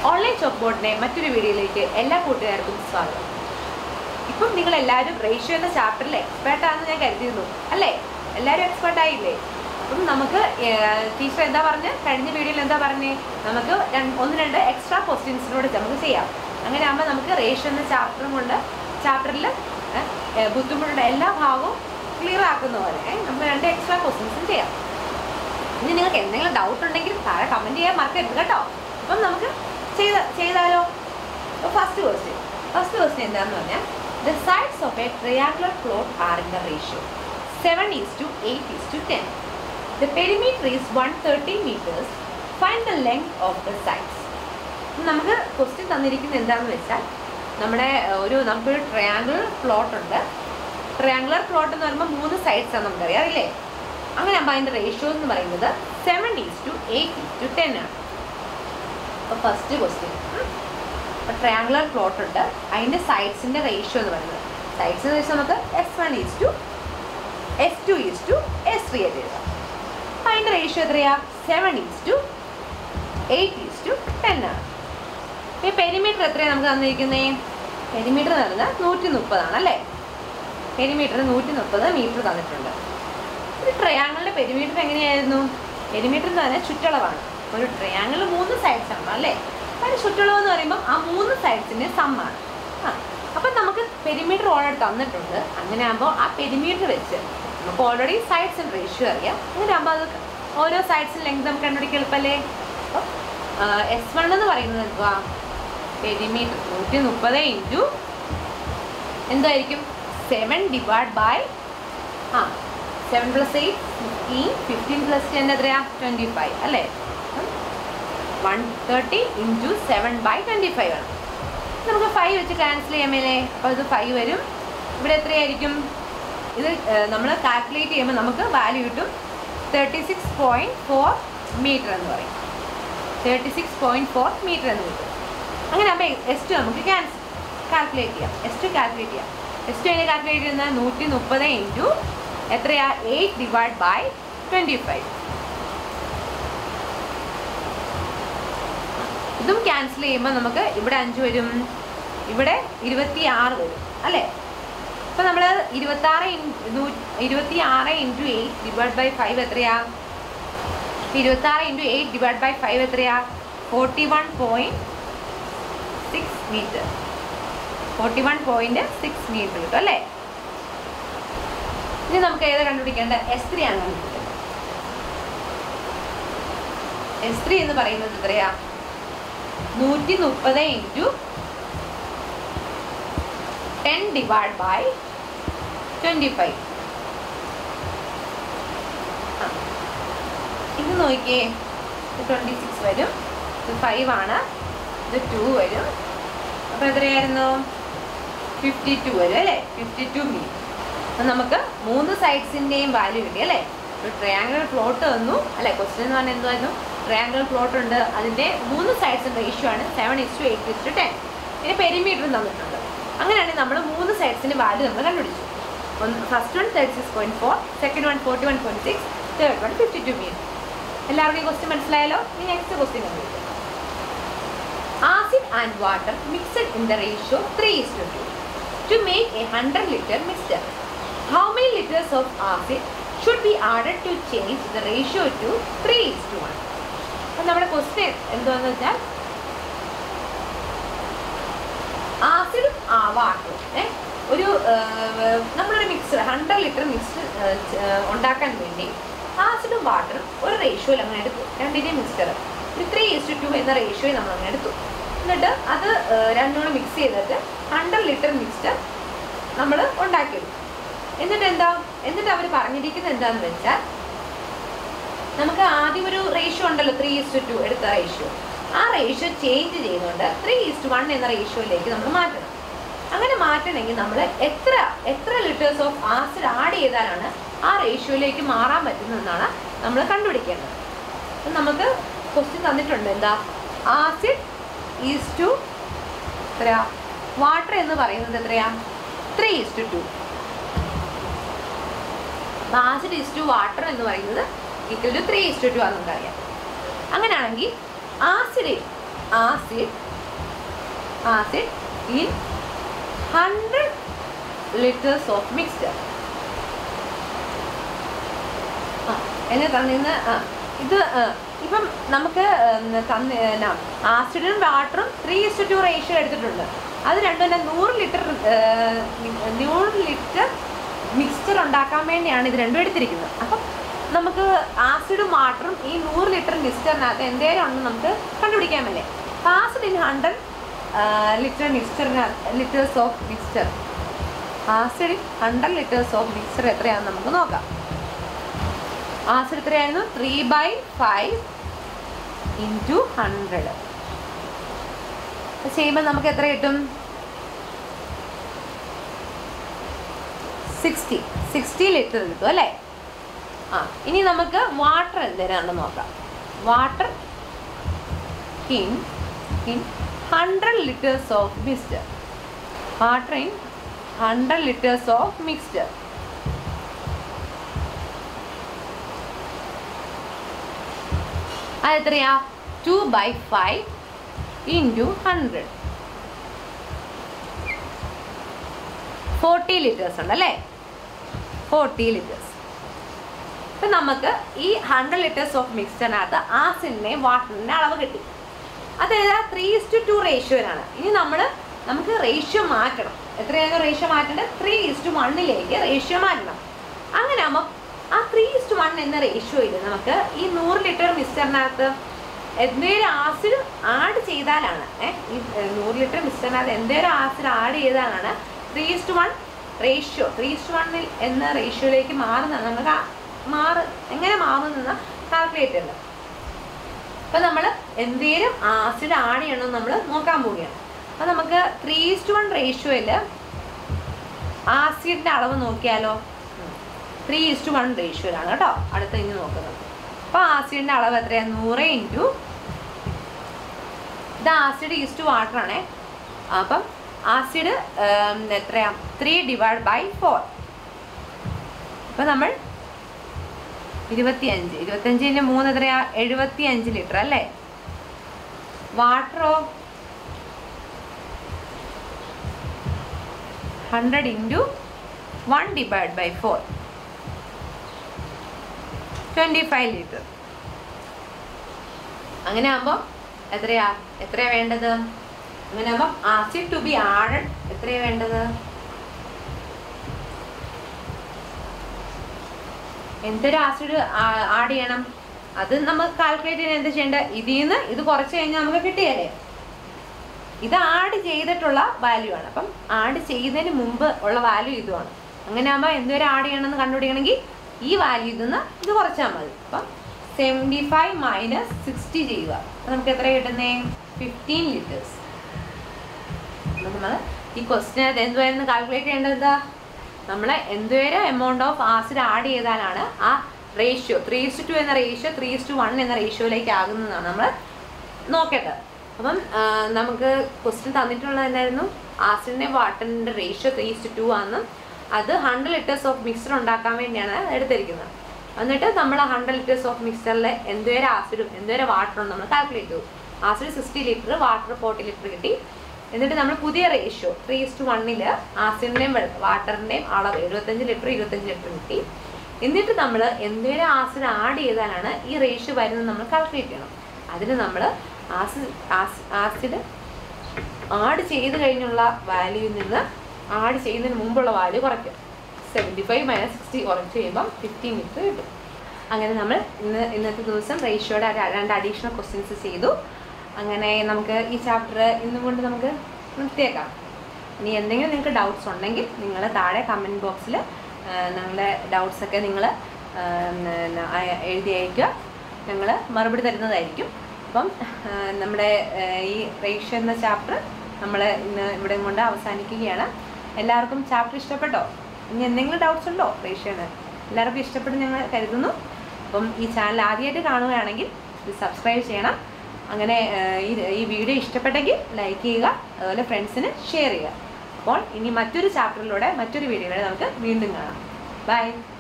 Online chalk ബോർഡിന്റെ മറ്റൊരു വീഡിയോയിലേക്ക് എല്ലാ കൂട്ടുകാർക്കും സ്വാഗതം ഇപ്പം നിങ്ങൾ എല്ലാവരും റേഷ്യോ എന്ന ചാപ്റ്ററിൽ എക്സ്പേർട്ട് ആണെന്ന് ഞാൻ കരുതിയിരുന്നു അല്ലേ എല്ലാവരും എക്സ്പേർട്ട് ആയില്ലേ അപ്പം നമുക്ക് ടീച്ചർ എന്താ പറഞ്ഞ് കഴിഞ്ഞ വീഡിയോയിൽ എന്താ പറഞ്ഞേ നമുക്ക് രണ്ട്- ഒന്ന് രണ്ട് എക്സ്ട്രാ ക്വസ്റ്റ്യൻസിനോട് നമുക്ക് ചെയ്യാം അങ്ങനെ ആകുമ്പോൾ നമുക്ക് റേഷ്യോ എന്ന ചാപ്റ്ററും കൊണ്ട് ചാപ്റ്ററിൽ ബുദ്ധിമുട്ടുള്ള എല്ലാ ഭാഗവും ക്ലിയർ ആക്കുന്ന പോലെ ഏ, നമുക്ക് രണ്ട് എക്സ്ട്രാ ക്വസ്റ്റ്യൻസും ചെയ്യാം ഇനി നിങ്ങൾക്ക് എന്തെങ്കിലും ഡൗട്ട് ഉണ്ടെങ്കിൽ താഴെ കമൻറ്റ് ചെയ്യാൻ മറക്കരുത് കേട്ടോ അപ്പം നമുക്ക് ചെയ്ത ചെയ്താലോ ഫസ്റ്റ് ക്വസ്റ്റ്യൻ ഫസ്റ്റ് ക്വസ്റ്റ്യൻ എന്താണെന്ന് പറഞ്ഞാൽ the sides of a triangular plot are in the ratio seven is to eight is to ten the perimeter is one thirty metres find the length of the sides നമുക്ക് question തന്നിരിക്കുന്നത് എന്താണെന്ന് വെച്ചാൽ നമ്മുടെ ഏഹ്, ഒരു നമുക്കൊരു ട്രയാങ്കുലർ പ്ലോട്ട് ഉണ്ട് triangular plot എന്ന് പറയുമ്പോൾ മൂന്ന് സൈഡ്സ് ആണ് നമുക്കറിയാം അറിയില്ലേ അങ്ങനെ ആകുമ്പോൾ അതിൻ്റെ റേഷ്യോ എന്ന് പറയുന്നത് seven is to eight is to ten ആണ് അപ്പോൾ ഫസ്റ്റ് ക്വസ്റ്റ്യൻ അപ്പോൾ ട്രയാങ്കുലർ പ്ലോട്ട് ഉണ്ട് അതിൻ്റെ സൈഡ്സിൻ്റെ റേഷ്യോ എന്ന് പറയുന്നത് സൈഡ്സ് എന്ന് വെച്ചാൽ നമുക്ക് S one is to S two is to S three ആയിട്ട് എഴുതാം അപ്പോൾ അതിൻ്റെ റേഷ്യോ എത്രയാ seven is to eight is to ten ആണ് ഈ പെരിമീറ്റർ എത്രയാണ് നമുക്ക് തന്നിരിക്കുന്നത് പെരിമീറ്റർ എന്ന് പറയുന്നത് നൂറ്റി മുപ്പതാണ് അല്ലേ പെരിമീറ്റർ നൂറ്റി മുപ്പത് മീറ്റർ തന്നിട്ടുണ്ട് ഒരു ട്രയാങ്കിളിൻ്റെ പെരിമീറ്റർ എങ്ങനെയായിരുന്നു പെരിമീറ്റർ എന്ന് പറഞ്ഞാൽ ചുറ്റളവാണ് ഒരു ട്രയാങ്കിൾ മൂന്ന് സൈഡ്സ് ആണ് അല്ലേ അതിന് ചുറ്റളവ് എന്ന് പറയുമ്പോൾ ആ മൂന്ന് സൈഡ്സിൻ്റെ സമ്മാണ് ആ അപ്പം നമുക്ക് പെരിമീറ്റർ ഓൾറെഡി തന്നിട്ടുണ്ട് അങ്ങനെ ആകുമ്പോൾ ആ പെരിമീറ്റർ വെച്ച് നമുക്ക് ഓൾറെഡി സൈഡ്സിൻ്റെ റേഷ്യോ അറിയാം അങ്ങനെ ആകുമ്പോൾ അത് ഓരോ സൈഡ്സിൻ്റെ ലെങ്ത് നമുക്ക് കണ്ടുപിടിക്കാൻ എളുപ്പമല്ലേ അപ്പം എസ് വൺ എന്ന് പറയുന്നത് എന്തുവാ പെരിമീറ്റർ നൂറ്റി മുപ്പത് ഇൻറ്റു എന്തായിരിക്കും സെവൻ ഡിവൈഡ് ബൈ ആ seven plus eight fifteen fifteen plus ten എത്രയാ ട്വൻറ്റി ഫൈവ് അല്ലേ one thirty into seven by twenty five ആണ് നമുക്ക് ഫൈവ് വെച്ച് ക്യാൻസൽ ചെയ്യാമല്ലേ അപ്പോൾ ഇത് ഫൈവ് വരും ഇവിടെ എത്രയായിരിക്കും ഇത് നമ്മൾ കാൽക്കുലേറ്റ് ചെയ്യുമ്പോൾ നമുക്ക് വാല്യൂ കിട്ടും thirty six point four metre എന്ന് പറയും thirty six point four metre എന്ന് കിട്ടും അങ്ങനെ അപ്പോൾ എസ് ടു നമുക്ക് ക്യാൻസൽ കാൽക്കുലേറ്റ് ചെയ്യാം എസ് ടു കാൽക്കുലേറ്റ് ചെയ്യാം എസ് ടു അതിനെ കാൽക്കുലേറ്റ് ചെയ്യുന്നത് നൂറ്റി മുപ്പത് ഇൻറ്റു എത്രയാ eight divide by twenty five ഇതും ക്യാൻസൽ ചെയ്യുമ്പോൾ നമുക്ക് ഇവിടെ അഞ്ച് വരും ഇവിടെ ഇരുപത്തി ആറ് വരും അല്ലേ അപ്പോൾ നമ്മൾ ഇരുപത്താറ് ഇരുപത്തി ആറ് into eight divide by five എത്രയാ ഇരുപത്താറ് into eight divide by five എത്രയാ forty one point six metre forty one point six metre കിട്ടും അല്ലേ ഇനി നമുക്ക് ഏത് കണ്ടുപിടിക്കേണ്ടത് എസ് ത്രീ ആണ് കണ്ടുപിടിക്കേണ്ടത് എസ് ത്രീ എന്ന് പറയുന്നത് എത്രയാ നൂറ്റി മുപ്പത് into ten divide by twenty five ഇത് നോക്കിയേ ഇത് ട്വൻറ്റി സിക്സ് വരും ഇത് ഫൈവ് ആണ് ഇത് ടു വരും അപ്പോൾ എത്രയായിരുന്നു ഫിഫ്റ്റി ടു വരും അല്ലേ ഫിഫ്റ്റി ടു മീറ്റർ അപ്പം നമുക്ക് മൂന്ന് സൈഡ്സിൻ്റെയും വാല്യൂ കിട്ടി അല്ലേ ഒരു ട്രയാങ്കുലർ പ്ലോട്ട് തന്നു അല്ലേ ക്വസ്റ്റ്യൻ എന്ന് പറഞ്ഞാൽ എന്തുവായിരുന്നു ട്രയാങ്കുലർ പ്ലോട്ട് ഉണ്ട് അതിൻ്റെ മൂന്ന് സൈഡ്സിൻ്റെ റേഷ്യോ ആണ് seven is to eight is to ten പിന്നെ പെരിമീറ്ററും തന്നിട്ടുണ്ട് അങ്ങനെയാണെങ്കിൽ നമ്മൾ മൂന്ന് സൈഡ്സിൻ്റെ വാല്യൂ നമ്മൾ കണ്ടുപിടിച്ചു ഒന്ന് first one thirty six point four second one forty one point six third one fifty two metre എല്ലാവർക്കും ഈ ക്വസ്റ്റ്യൻ മനസ്സിലായല്ലോ ഇനി നെക്സ്റ്റ് ക്വസ്റ്റ്യൻ കണ്ടുപിടിക്കാം acid and water mixed in the ratio 3 is to 2 to make a 100 liter mixture. How many liters of acid should be added to change the ratio to 3 is to 1? അപ്പം നമ്മുടെ question എന്താണെന്ന് വെച്ചാൽ ആസിഡും വാട്ടറും ഏ ഒരു ഏർ, നമ്മളൊരു മിക്സർ ഹൺഡ്രഡ് ലിറ്റർ മിക്സ് ഉണ്ടാക്കാൻ വേണ്ടി ആസിഡും വാട്ടറും ഒരു റേഷ്യോയിൽ അങ്ങനെ എടുത്തു രണ്ടിൻ്റെയും മിക്സ്ചർ ഒരു ത്രീ ഇസ്റ്റു ടു എന്ന റേഷ്യോയിൽ നമ്മൾ അങ്ങനെ എടുത്തു എന്നിട്ട് അത് ഏർ, രണ്ടും കൂടെ മിക്സ് ചെയ്തിട്ട് ഹൺഡ്രഡ് ലിറ്റർ മിക്സ്ചർ നമ്മൾ ഉണ്ടാക്കിയെടുക്കും എന്നിട്ട് എന്താ എന്നിട്ട് അവർ പറഞ്ഞിരിക്കുന്നത് എന്താന്ന് വെച്ചാൽ നമുക്ക് ആദ്യം ഒരു റേഷ്യോ ഉണ്ടല്ലോ ത്രീ ഇസ്റ്റു ടു എടുത്ത റേഷ്യോ ആ റേഷ്യോ ചേഞ്ച് ചെയ്യുന്നുണ്ട് ത്രീ ഇസ്റ്റു വൺ എന്ന റേഷ്യോയിലേക്ക് നമ്മൾ മാറ്റണം അങ്ങനെ മാറ്റണമെങ്കിൽ നമ്മൾ എത്ര എത്ര ലിറ്റേഴ്സ് ഓഫ് ആസിഡ് ആഡ് ചെയ്താലാണ് ആ റേഷ്യോയിലേക്ക് മാറാൻ പറ്റുന്നതെന്നാണ് നമ്മൾ കണ്ടുപിടിക്കേണ്ടത് അപ്പം നമുക്ക് ക്വസ്റ്റ്യൻ തന്നിട്ടുണ്ട് എന്താ ആസിഡ് ഈസ് ടു എത്രയാ വാട്ടർ എന്ന് പറയുന്നത് എത്രയാ three is to two acid is to water എന്ന് പറയുന്നത് equal to three is to two ആണെന്ന് നമുക്കറിയാം അങ്ങനെയാണെങ്കിൽ acid acid acid in 100 liters of mixture ആ എന്നെ തന്നിന്ന് ആ ഇത് ആ, ഇപ്പം നമുക്ക് തന്ന ആസിഡും വാട്ടറും ത്രീ ഇസ്റ്റു ടു റേഷ്യോ എടുത്തിട്ടുണ്ട് അത് രണ്ടും തന്നെ നൂറ് ലിറ്റർ നൂറ് ലിറ്റർ മിക്സ്ചർ ഉണ്ടാക്കാൻ വേണ്ടിയാണ് ഇത് രണ്ടും എടുത്തിരിക്കുന്നത് അപ്പം നമുക്ക് ആസിഡും വാട്ടറും ഈ നൂറ് ലിറ്റർ മിക്സ്ചറിനകത്ത് എന്തേലും ഉണ്ടെന്ന് നമുക്ക് കണ്ടുപിടിക്കാൻ പറ്റേ അപ്പം ആസിഡ് ഇൻ ഹൺഡ്രഡ് ലിറ്റർ മിക്സ്ചറിനകത്ത് litres of mixture acid hundred litres of mixture എത്രയാണെന്ന് നമുക്ക് നോക്കാം ആൻസർ എത്രയായിരുന്നു three by five into hundred ചെയ്യുമ്പോൾ നമുക്ക് എത്ര കിട്ടും സിക്സ്റ്റി സിക്സ്റ്റി ലിറ്റർ കിട്ടും അല്ലേ ആ ഇനി നമുക്ക് വാട്ടർ എന്തേരാണെന്ന് നോക്കാം water in in hundred litres of mixture water in hundred litres of mixture അതെത്രയാ two by five into hundred forty litres ഉണ്ട് അല്ലേ ഫോർട്ടി ലിറ്റേഴ്സ് ഇപ്പം നമുക്ക് ഈ ഹൺഡ്രഡ് ലിറ്റേഴ്സ് ഓഫ് മിക്സ്ചറിനകത്ത് ആസിഡിൻ്റെയും വാട്ടറിൻ്റെ അളവ് കിട്ടി അതായത് ത്രീ ഇസ്റ്റു ടു റേഷ്യോയിലാണ് ഇനി നമ്മൾ നമുക്ക് റേഷ്യോ മാറ്റണം എത്രയാണ് റേഷ്യോ മാറ്റേണ്ടത് ത്രീ ഇസ്റ്റു വണ്ണിലേക്ക് റേഷ്യോ മാറ്റണം അങ്ങനെ ആകുമ്പോൾ ആ ത്രീ ഇസ്റ്റു വൺ എന്ന റേഷ്യോയിൽ നമുക്ക് ഈ നൂറ് ലിറ്റർ മിക്സ്ചറിനകത്ത് എന്തേലും ആസിഡ് ആഡ് ചെയ്താലാണ് ഏഹ് ഈ ഏഹ്, നൂറ് ലിറ്റർ മിക്സ്ചറിനകത്ത് എന്തേലും ആസിഡ് ആഡ് ചെയ്താലാണ് three is to one ratio three is to വണ്ണിൽ എന്ന റേഷ്യോയിലേക്ക് മാറുന്നതാണ് നമുക്ക് ആ മാറ് എങ്ങനെ മാറുന്നെന്ന് കാൽക്കുലേറ്റ് ചെയ്യുന്നത് അപ്പം നമ്മൾ എന്തേലും ആസിഡ് ആഡ് ചെയ്യണമെന്ന് നമ്മൾ നോക്കാൻ പോവുകയാണ് അപ്പം നമുക്ക് ത്രീ ഇസ്റ്റു വൺ റേഷ്യോയിൽ ആസിഡിൻ്റെ അളവ് നോക്കിയാലോ ത്രീ ഇസ്റ്റു വൺ റേഷ്യോയിലാണ് കേട്ടോ അടുത്ത ഇനി നോക്കുന്നത് അപ്പോൾ ആസിഡിൻ്റെ അളവ് എത്രയാണ് നൂറ് ഇൻറ്റു ഇത് ആസിഡ് ഈസ്റ്റ് വാട്ടർ ആണേ അപ്പം ആസിഡ് എത്രയാ ത്രീ ഡിവൈഡ് ബൈ ഫോർ അപ്പം നമ്മൾ ഇരുപത്തിയഞ്ച് ഇരുപത്തഞ്ചിൻ്റെ മൂന്ന് എത്രയാ എഴുപത്തി അഞ്ച് ലിറ്റർ അല്ലേ വാട്ടറോ hundred into one divide by four twenty five litre അങ്ങനെ ആകുമ്പോൾ എത്രയാ എത്രയാ വേണ്ടത് അങ്ങനെ ആകുമ്പോൾ ആസിഡ് ടു ബി ആഡഡ് എത്രയാ വേണ്ടത് എന്തൊരു ആസിഡ് ആഡ് ചെയ്യണം അത് നമുക്ക് കാൽക്കുലേറ്റ് ചെയ്യാൻ എന്താ ചെയ്യേണ്ടത് ഇതിൽ നിന്ന് ഇത് കുറച്ച് കഴിഞ്ഞാൽ നമുക്ക് കിട്ടിയല്ലേ ഇത് ആഡ് ചെയ്തിട്ടുള്ള വാല്യൂ ആണ് അപ്പം ആഡ് ചെയ്യുന്നതിന് മുമ്പ് ഉള്ള വാല്യൂ ഇതുമാണ് അങ്ങനെ ആകുമ്പോൾ എന്തോരം ആഡ് ചെയ്യണമെന്ന് കണ്ടുപിടിക്കണമെങ്കിൽ ഈ വാല്യൂ നിന്ന് ഇത് കുറച്ചാൽ മതി അപ്പം സെവൻറ്റി ഫൈവ് മൈനസ് സിക്സ്റ്റി ചെയ്യുക അപ്പം നമുക്ക് എത്ര കിട്ടുന്നേ ഫിഫ്റ്റീൻ ലിറ്റേഴ്സ് നമ്മൾ ഈ ക്വസ്റ്റിനകത്ത് എന്തുവായിരുന്നു കാൽക്കുലേറ്റ് ചെയ്യേണ്ടത് എന്താ നമ്മൾ എന്തോരം എമൗണ്ട് ഓഫ് ആസിഡ് ആഡ് ചെയ്താലാണ് ആ റേഷ്യോ ത്രീ ഇസ്റ്റു ടു എന്ന റേഷ്യോ ത്രീ ഇസ്റ്റു വൺ എന്ന റേഷ്യോയിലേക്ക് ആകുന്നതാണ് നമ്മൾ നോക്കേണ്ടത് അപ്പം ആ, നമുക്ക് ക്വസ്റ്റ്യൻ തന്നിട്ടുള്ളത് എന്തായിരുന്നു ആസിഡിൻ്റെ വാട്ടറിൻ്റെ റേഷ്യോ ത്രീ ഇസ്റ്റു ടു ആണെന്നും അത് ഹൺഡ്രഡ് ലിറ്റേഴ്സ് ഓഫ് മിക്സർ ഉണ്ടാക്കാൻ വേണ്ടിയാണ് എടുത്തിരിക്കുന്നത് എന്നിട്ട് നമ്മൾ ഹൺഡ്രഡ് ലിറ്റേഴ്സ് ഓഫ് മിക്സറിൽ എന്തോരം ആസിഡും എന്തോരം വാട്ടറും നമ്മൾ കാൽക്കുലേറ്റ് ചെയ്തു acid sixty litre water forty litre കിട്ടി എന്നിട്ട് നമ്മൾ പുതിയ റേഷ്യോ ത്രീ ഇസ്റ്റു വണ്ണിൽ ആസിഡിൻ്റെയും വാട്ടറിൻ്റെയും അളവ് എഴുപത്തഞ്ച് ലിറ്റർ ഇരുപത്തഞ്ച് ലിറ്റർ കിട്ടി എന്നിട്ട് നമ്മൾ എന്തോരം ആസിഡ് ആഡ് ചെയ്താലാണ് ഈ റേഷ്യോ വരുന്നത് നമ്മൾ കാൽക്കുലേറ്റ് ചെയ്യണം അതിന് നമ്മൾ ആസിഡ് ആസിഡ് ആഡ് ചെയ്ത് കഴിഞ്ഞുള്ള വാല്യൂവിൽ നിന്ന് ആഡ് ചെയ്യുന്നതിന് മുമ്പുള്ള വാല്യൂ കുറയ്ക്കും സെവൻറ്റി ഫൈവ് മൈനസ് സിക്സ്റ്റി കുറച്ച് കഴിയുമ്പം ഫിഫ്റ്റീൻ ലിറ്റർ കിട്ടും അങ്ങനെ നമ്മൾ ഇന്ന് ഇന്നത്തെ ദിവസം റേഷ്യോയുടെ രണ്ട് അഡീഷണൽ ക്വസ്റ്റ്യൻസ് ചെയ്തു അങ്ങനെ നമുക്ക് ഈ ചാപ്റ്റർ ഇന്നും കൊണ്ട് നമുക്ക് നിർത്തിയേക്കാം ഇനി എന്തെങ്കിലും നിങ്ങൾക്ക് ഡൗട്ട്സ് ഉണ്ടെങ്കിൽ നിങ്ങൾ താഴെ കമൻറ്റ് ബോക്സിൽ നിങ്ങളുടെ ഡൗട്ട്സൊക്കെ നിങ്ങൾ എഴുതി അയക്കുക ഞങ്ങൾ മറുപടി തരുന്നതായിരിക്കും അപ്പം ആ, നമ്മുടെ ആ, ഈ റേഷ്യോ എന്ന ചാപ്റ്റർ നമ്മൾ ഇന്ന് ഇവിടെ കൊണ്ട് അവസാനിക്കുകയാണ് എല്ലാവർക്കും ചാപ്റ്റർ ഇഷ്ടപ്പെട്ടോ ഇനി എന്തെങ്കിലും ഡൗട്ട്സ് ഉണ്ടോ റേഷ്യോന് എല്ലാവർക്കും ഇഷ്ടപ്പെടും ഞങ്ങൾ കരുതുന്നു അപ്പം ഈ ചാനൽ ആദ്യമായിട്ട് കാണുകയാണെങ്കിൽ ഇത് സബ്സ്ക്രൈബ് ചെയ്യണം അങ്ങനെ ആ, ഈ ഈ വീഡിയോ ഇഷ്ടപ്പെട്ടെങ്കിൽ ലൈക്ക് ചെയ്യുക അതുപോലെ ഫ്രണ്ട്സിന് ഷെയർ ചെയ്യുക അപ്പോൾ ഇനി മറ്റൊരു ചാപ്റ്ററിലൂടെ മറ്റൊരു വീഡിയോയിലൂടെ നമുക്ക് വീണ്ടും കാണാം ബൈ